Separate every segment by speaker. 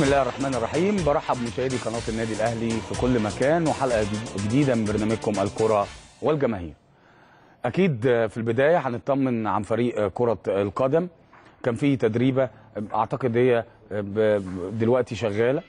Speaker 1: بسم الله الرحمن الرحيم برحب مشاهدي قناه النادي الاهلي في كل مكان وحلقه جديده من برنامجكم الكره والجماهير. اكيد في البدايه هنطمن عن فريق كره القدم كان في تدريبه اعتقد هي دلوقتي شغاله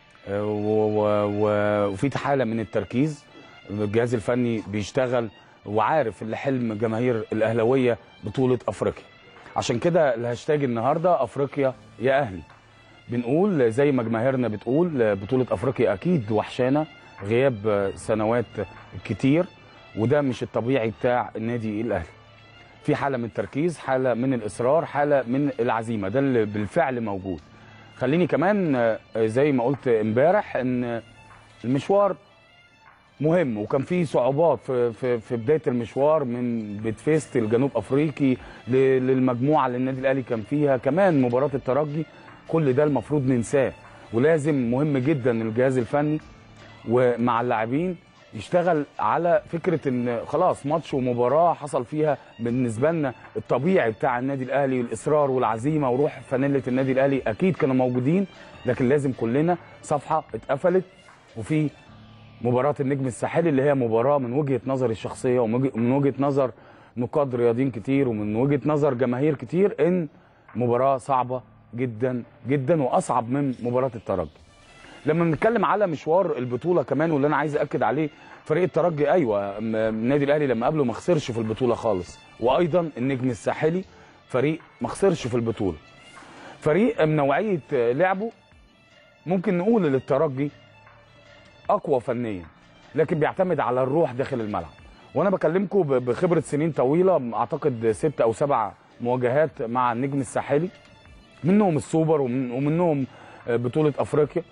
Speaker 1: وفي حاله من التركيز الجهاز الفني بيشتغل وعارف اللي حلم جماهير الاهلاويه بطوله افريقيا. عشان كده الهاشتاج النهارده افريقيا يا اهلي. بنقول زي ما جماهيرنا بتقول بطولة أفريقيا أكيد وحشانة غياب سنوات كتير وده مش الطبيعي بتاع النادي الأهلي في حالة من التركيز حالة من الإصرار حالة من العزيمة ده اللي بالفعل موجود خليني كمان زي ما قلت امبارح ان المشوار مهم وكان في صعوبات في, في, في بدايه المشوار من بتفيست الجنوب افريقي للمجموعه اللي النادي الاهلي كان فيها كمان مباراه الترجي كل ده المفروض ننساه ولازم مهم جدا الجهاز الفني ومع اللاعبين يشتغل على فكره ان خلاص ماتش ومباراه حصل فيها بالنسبه لنا الطبيعي بتاع النادي الاهلي الاصرار والعزيمه وروح فانيله النادي الاهلي اكيد كانوا موجودين لكن لازم كلنا صفحه اتقفلت وفي مباراه النجم الساحلي اللي هي مباراه من وجهه نظري الشخصيه ومن وجهه نظر نقاد رياضيين كتير ومن وجهه نظر جماهير كتير ان مباراه صعبه جدا جدا واصعب من مباراه الترجي. لما بنتكلم على مشوار البطوله كمان واللي انا عايز اكد عليه فريق الترجي ايوه النادي الاهلي لما قابله ما خسرش في البطوله خالص وايضا النجم الساحلي فريق ما خسرش في البطوله. فريق من نوعيه لعبه ممكن نقول للترجي اقوى فنيا لكن بيعتمد على الروح داخل الملعب. وانا بكلمكم بخبره سنين طويله اعتقد ست او سبع مواجهات مع النجم الساحلي منهم السوبر ومن ومنهم بطولة أفريقيا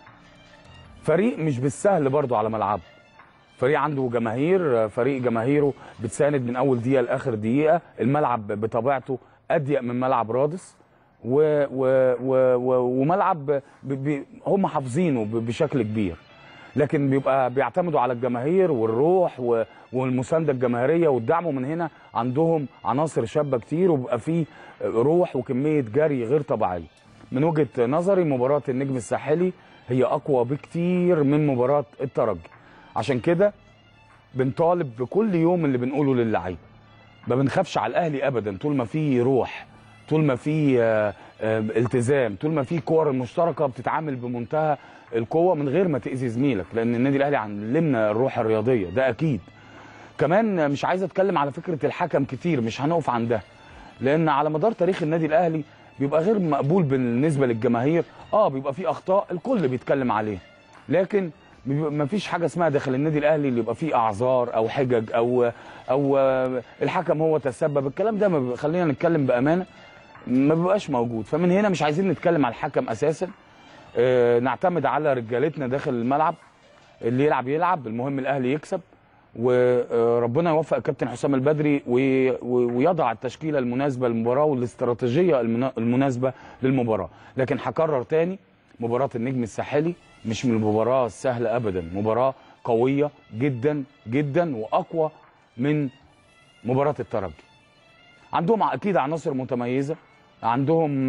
Speaker 1: فريق مش بالسهل برضه على ملعبه فريق عنده جماهير فريق جماهيره بتساند من أول دقيقة لآخر دقيقة الملعب بطبيعته أضيق من ملعب رادس و و و و وملعب ب ب هم حافظينه بشكل كبير لكن بيبقى بيعتمدوا على الجماهير والروح والمسانده الجماهيريه والدعم ومن هنا عندهم عناصر شابه كتير وبيبقى فيه روح وكميه جري غير طبيعيه. من وجهه نظري مباراه النجم الساحلي هي اقوى بكتير من مباراه الترجي. عشان كده بنطالب بكل يوم اللي بنقوله للعيبه. ما بنخافش على الاهلي ابدا طول ما في روح طول ما في التزام طول ما في كور مشتركه بتتعامل بمنتهى القوه من غير ما تاذي زميلك لان النادي الاهلي علمنا الروح الرياضيه ده اكيد كمان مش عايز اتكلم على فكره الحكم كتير مش هنقف عندها لان على مدار تاريخ النادي الاهلي بيبقى غير مقبول بالنسبه للجماهير اه بيبقى في اخطاء الكل بيتكلم عليها لكن ما فيش حاجه اسمها داخل النادي الاهلي اللي يبقى فيه اعذار او حجج او او الحكم هو تسبب الكلام ده ما خلينا نتكلم بامانه ما بيبقاش موجود فمن هنا مش عايزين نتكلم على الحكم اساسا آه نعتمد على رجالتنا داخل الملعب اللي يلعب يلعب المهم الاهلي يكسب وربنا يوفق الكابتن حسام البدري ويضع التشكيله المناسبه للمباراه والاستراتيجيه المناسبه للمباراه لكن هكرر تاني مباراه النجم الساحلي مش من المباراه السهله ابدا مباراه قويه جدا جدا واقوى من مباراه الترجي عندهم اكيد عناصر متميزه عندهم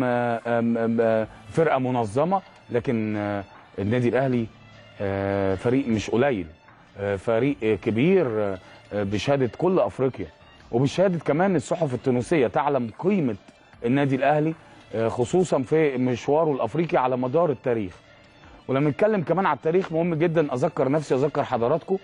Speaker 1: فرقه منظمه لكن النادي الاهلي فريق مش قليل فريق كبير بشهاده كل افريقيا وبشهاده كمان الصحف التونسيه تعلم قيمه النادي الاهلي خصوصا في مشواره الافريقي على مدار التاريخ ولما نتكلم كمان على التاريخ مهم جدا اذكر نفسي اذكر حضراتكم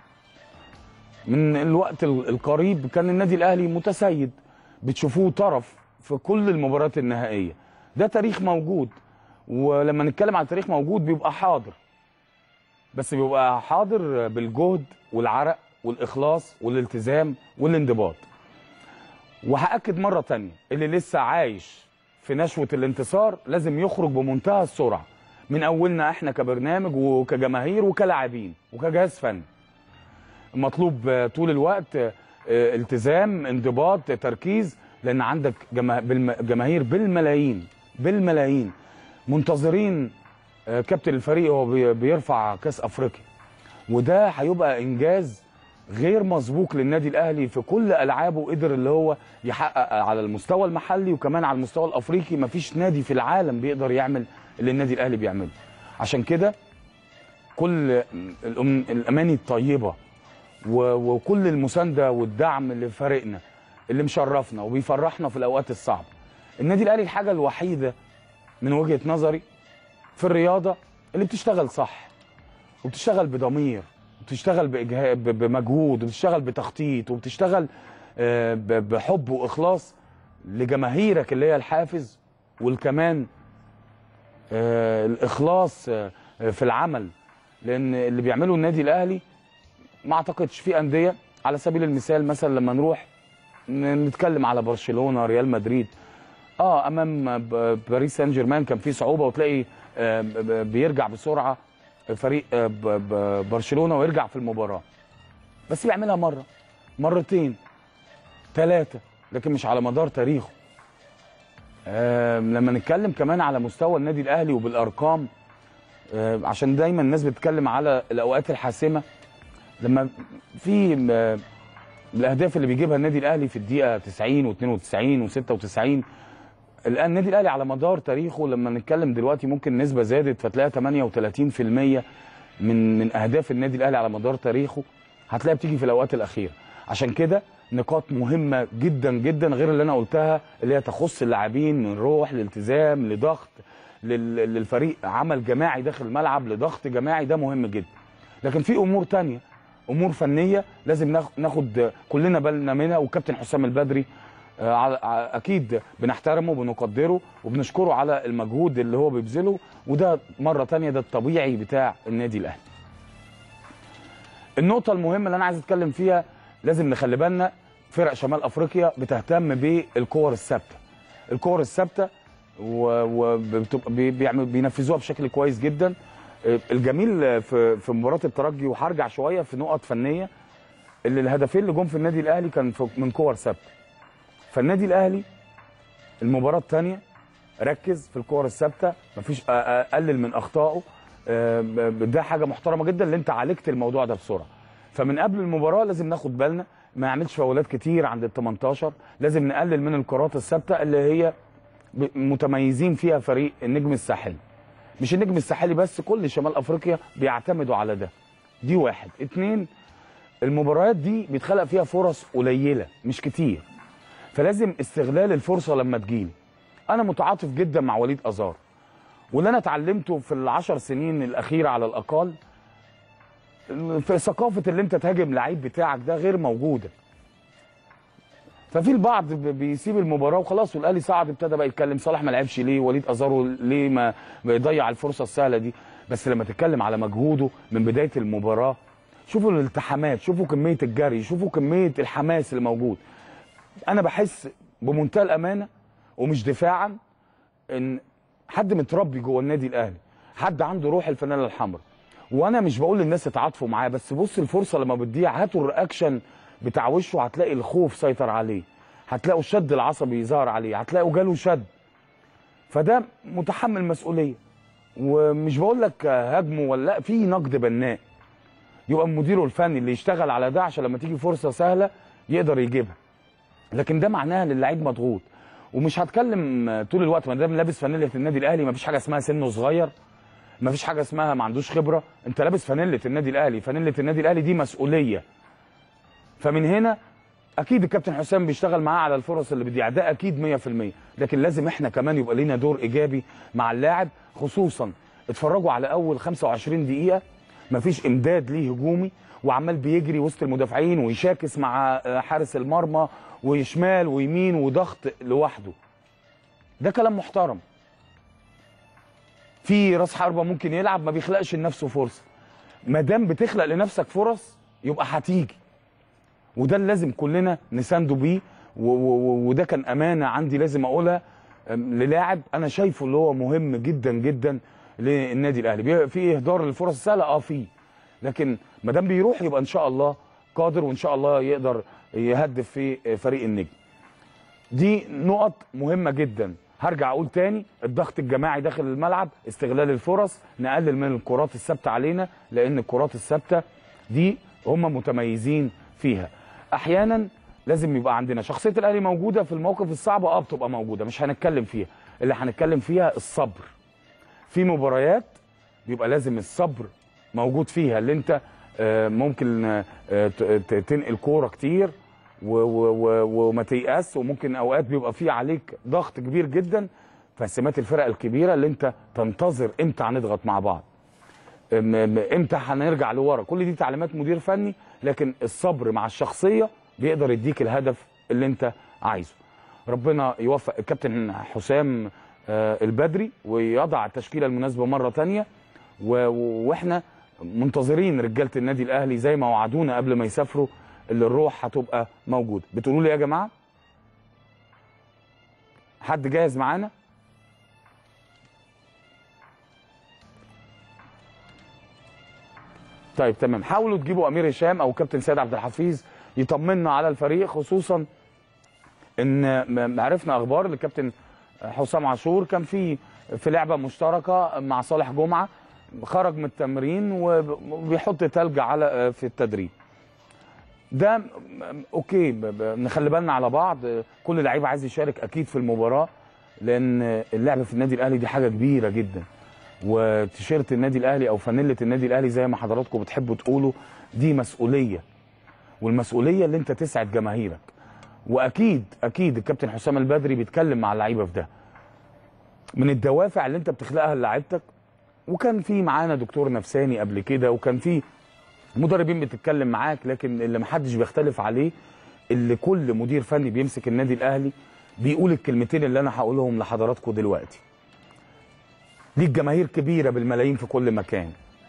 Speaker 1: من الوقت القريب كان النادي الاهلي متسيد بتشوفوه طرف في كل المباريات النهائيه ده تاريخ موجود ولما نتكلم عن تاريخ موجود بيبقى حاضر بس بيبقى حاضر بالجهد والعرق والاخلاص والالتزام والانضباط وهاكد مره تانية اللي لسه عايش في نشوه الانتصار لازم يخرج بمنتهى السرعه من اولنا احنا كبرنامج وكجماهير وكلاعبين وكجهاز فني مطلوب طول الوقت التزام انضباط تركيز لان عندك جماهير بالملايين بالملايين منتظرين كابتن الفريق هو بيرفع كاس افريقيا وده هيبقى انجاز غير مسبوق للنادي الاهلي في كل العابه قدر اللي هو يحقق على المستوى المحلي وكمان على المستوى الافريقي مفيش نادي في العالم بيقدر يعمل اللي النادي الاهلي بيعمله عشان كده كل الأم- الاماني الطيبه و- وكل المسانده والدعم لفريقنا اللي مشرفنا وبيفرحنا في الاوقات الصعبه النادي الاهلي الحاجه الوحيده من وجهه نظري في الرياضه اللي بتشتغل صح وبتشتغل بضمير وبتشتغل بإجهاد ب- بمجهود وبتشتغل بتخطيط وبتشتغل آه، ب- بحب واخلاص لجماهيرك اللي هي الحافز والكمان آه، الاخلاص آه، في العمل لان اللي بيعمله النادي الاهلي ما اعتقدش في انديه على سبيل المثال مثلا لما نروح ن- نتكلم على برشلونه ريال مدريد اه امام ب- باريس سان جيرمان كان في صعوبه وتلاقي آه، ب- ب- بيرجع بسرعه فريق آه، ب- ب- برشلونه ويرجع في المباراه بس بيعملها مره مرتين ثلاثه لكن مش على مدار تاريخه آه، لما نتكلم كمان على مستوى النادي الاهلي وبالارقام آه، عشان دايما الناس بتتكلم على الاوقات الحاسمه لما في آه، الاهداف اللي بيجيبها النادي الاهلي في الدقيقه 90 و92 و96 الان النادي الاهلي على مدار تاريخه لما نتكلم دلوقتي ممكن نسبه زادت فتلاقيها 38% من من اهداف النادي الاهلي على مدار تاريخه هتلاقيها بتيجي في الاوقات الاخيره عشان كده نقاط مهمه جدا جدا غير اللي انا قلتها اللي هي تخص اللاعبين من روح لالتزام لضغط لل- للفريق عمل جماعي داخل الملعب لضغط جماعي ده مهم جدا لكن في امور تانية امور فنيه لازم ناخ- ناخد كلنا بالنا منها والكابتن حسام البدري آه، ع- ع- اكيد بنحترمه وبنقدره وبنشكره على المجهود اللي هو بيبذله وده مره تانية ده الطبيعي بتاع النادي الاهلي النقطه المهمه اللي انا عايز اتكلم فيها لازم نخلي بالنا فرق شمال افريقيا بتهتم بالكور الثابته الكور الثابته وبيعمل بينفذوها بشكل كويس جدا آه، الجميل في في مباراه الترجي وهرجع شويه في نقط فنيه اللي الهدفين اللي جم في النادي الاهلي كان في- من كور ثابته فالنادي الاهلي المباراه الثانيه ركز في الكور الثابته مفيش أ- أ- قلل من اخطائه آه، ب- ده حاجه محترمه جدا اللي انت عالجت الموضوع ده بسرعه فمن قبل المباراه لازم ناخد بالنا ما يعملش فاولات كتير عند ال 18 لازم نقلل من الكرات الثابته اللي هي ب- متميزين فيها فريق النجم الساحلي مش النجم الساحلي بس كل شمال افريقيا بيعتمدوا على ده دي واحد اتنين المباريات دي بيتخلق فيها فرص قليله مش كتير فلازم استغلال الفرصه لما تجيلي انا متعاطف جدا مع وليد ازار واللي انا اتعلمته في العشر سنين الاخيره على الاقل في ثقافه اللي انت تهاجم لعيب بتاعك ده غير موجوده ففي البعض ب- بيسيب المباراه وخلاص والاهلي صعد ابتدى بقى يتكلم صلاح ما لعبش ليه وليد ازارو ليه ما بيضيع الفرصه السهله دي بس لما تتكلم على مجهوده من بدايه المباراه شوفوا الالتحامات شوفوا كميه الجري شوفوا كميه الحماس اللي موجود انا بحس بمنتهى الامانه ومش دفاعا ان حد متربي جوه النادي الاهلي حد عنده روح الفانيلا الحمراء وانا مش بقول للناس اتعاطفوا معاه بس بص الفرصه لما بتضيع هاتوا الرياكشن بتاع وشه هتلاقي الخوف سيطر عليه هتلاقوا الشد العصبي ظهر عليه هتلاقوا جاله شد فده متحمل مسؤوليه ومش بقول لك هاجمه ولا لا في نقد بناء يبقى مديره الفني اللي يشتغل على ده عشان لما تيجي فرصه سهله يقدر يجيبها لكن ده معناها ان اللعيب مضغوط ومش هتكلم طول الوقت ما دام لابس فانيله النادي الاهلي ما فيش حاجه اسمها سنه صغير ما فيش حاجه اسمها ما عندوش خبره انت لابس فانيله النادي الاهلي فانيله النادي الاهلي دي مسؤوليه فمن هنا اكيد الكابتن حسام بيشتغل معاه على الفرص اللي بتضيع ده اكيد 100% لكن لازم احنا كمان يبقى لينا دور ايجابي مع اللاعب خصوصا اتفرجوا على اول 25 دقيقه مفيش امداد ليه هجومي وعمال بيجري وسط المدافعين ويشاكس مع آه، حارس المرمى وشمال ويمين وضغط لوحده ده كلام محترم في راس حربه ممكن يلعب ما بيخلقش لنفسه فرصه ما دام بتخلق لنفسك فرص يبقى هتيجي وده اللي لازم كلنا نسانده بيه و- و- وده كان امانه عندي لازم اقولها أم، للاعب انا شايفه اللي هو مهم جدا جدا للنادي الاهلي بي- في اهدار للفرص السهله اه في لكن ما دام بيروح يبقى ان شاء الله قادر وان شاء الله يقدر يهدف في فريق النجم دي نقط مهمه جدا هرجع اقول تاني الضغط الجماعي داخل الملعب استغلال الفرص نقلل من الكرات الثابته علينا لان الكرات الثابته دي هم متميزين فيها احيانا لازم يبقى عندنا شخصيه الاهلي موجوده في المواقف الصعبه اه بتبقى موجوده مش هنتكلم فيها اللي هنتكلم فيها الصبر في مباريات بيبقى لازم الصبر موجود فيها اللي انت آه، ممكن آه، ت- ت- تنقل كوره كتير و- و- و- وما تيأس وممكن اوقات بيبقى في عليك ضغط كبير جدا فسمات الفرق الكبيره اللي انت تنتظر امتى هنضغط مع بعض م- م- امتى هنرجع لورا كل دي تعليمات مدير فني لكن الصبر مع الشخصيه بيقدر يديك الهدف اللي انت عايزه ربنا يوفق الكابتن حسام آه، البدري ويضع التشكيله المناسبه مره تانية و- و- واحنا منتظرين رجاله النادي الاهلي زي ما وعدونا قبل ما يسافروا اللي الروح هتبقى موجوده بتقولوا لي يا جماعه حد جاهز معانا طيب تمام حاولوا تجيبوا امير هشام او كابتن سيد عبد الحفيظ يطمنا على الفريق خصوصا ان م- عرفنا اخبار الكابتن حسام عاشور كان في في لعبه مشتركه مع صالح جمعه خرج من التمرين وب- وبيحط تلج على في التدريب ده م- م- اوكي ب- ب- نخلي بالنا على بعض كل لعيب عايز يشارك اكيد في المباراه لان اللعب في النادي الاهلي دي حاجه كبيره جدا وتيشيرت النادي الاهلي او فانيله النادي الاهلي زي ما حضراتكم بتحبوا تقولوا دي مسؤوليه والمسؤوليه اللي انت تسعد جماهيرك واكيد اكيد الكابتن حسام البدري بيتكلم مع اللعيبه في ده من الدوافع اللي انت بتخلقها لعيبتك وكان في معانا دكتور نفساني قبل كده وكان في مدربين بتتكلم معاك لكن اللي محدش بيختلف عليه اللي كل مدير فني بيمسك النادي الاهلي بيقول الكلمتين اللي انا هقولهم لحضراتكم دلوقتي ليك جماهير كبيره بالملايين في كل مكان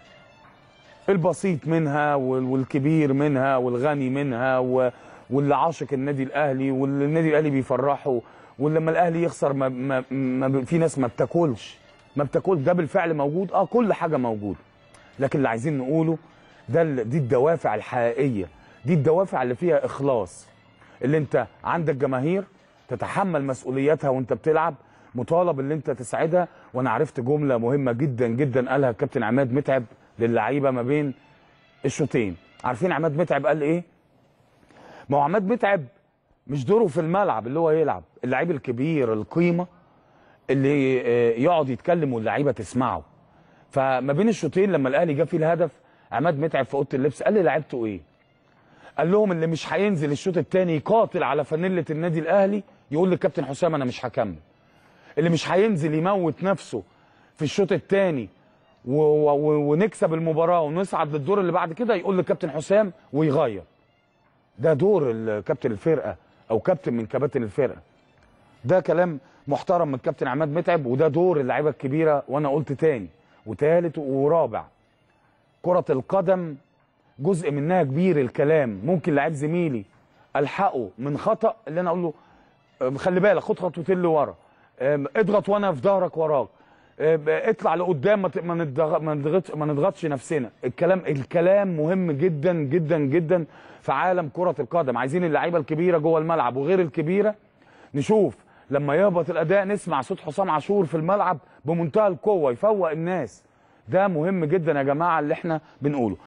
Speaker 1: البسيط منها وال- والكبير منها والغني منها و- واللي عاشق النادي الاهلي واللي النادي الاهلي بيفرحه ولما الاهلي يخسر ما ما ما ب- في ناس ما بتاكلش ما بتاكل ده بالفعل موجود اه كل حاجه موجوده لكن اللي عايزين نقوله ده ال- دي الدوافع الحقيقيه دي الدوافع اللي فيها اخلاص اللي انت عندك جماهير تتحمل مسؤولياتها وانت بتلعب مطالب اللي انت تساعدها وانا عرفت جمله مهمه جدا جدا قالها الكابتن عماد متعب للعيبه ما بين الشوطين عارفين عماد متعب قال ايه ما هو عماد متعب مش دوره في الملعب اللي هو يلعب اللعيب الكبير القيمه اللي آه، يقعد يتكلم واللعيبه تسمعه فما بين الشوطين لما الاهلي جاب فيه الهدف عماد متعب في اوضه اللبس قال لي لعيبته ايه قال لهم اللي مش هينزل الشوط الثاني يقاتل على فانيله النادي الاهلي يقول للكابتن حسام انا مش هكمل اللي مش هينزل يموت نفسه في الشوط الثاني و- و- ونكسب المباراه ونصعد للدور اللي بعد كده يقول للكابتن حسام ويغير ده دور الكابتن الفرقه او كابتن من كباتن الفرقه ده كلام محترم من الكابتن عماد متعب وده دور اللعيبه الكبيره وانا قلت تاني وتالت ورابع كره القدم جزء منها كبير الكلام ممكن لعيب زميلي الحقه من خطا اللي انا اقول له أم، خلي بالك خد خطوتين لورا أم، اضغط وانا في ظهرك وراك أم، اطلع لقدام ما ت- ما نضغ- ما نضغطش ما نضغطش نفسنا الكلام الكلام مهم جدا جدا جدا في عالم كره القدم عايزين اللعيبه الكبيره جوه الملعب وغير الكبيره نشوف لما يهبط الاداء نسمع صوت حسام عاشور في الملعب بمنتهى القوه يفوق الناس ده مهم جدا يا جماعه اللي احنا بنقوله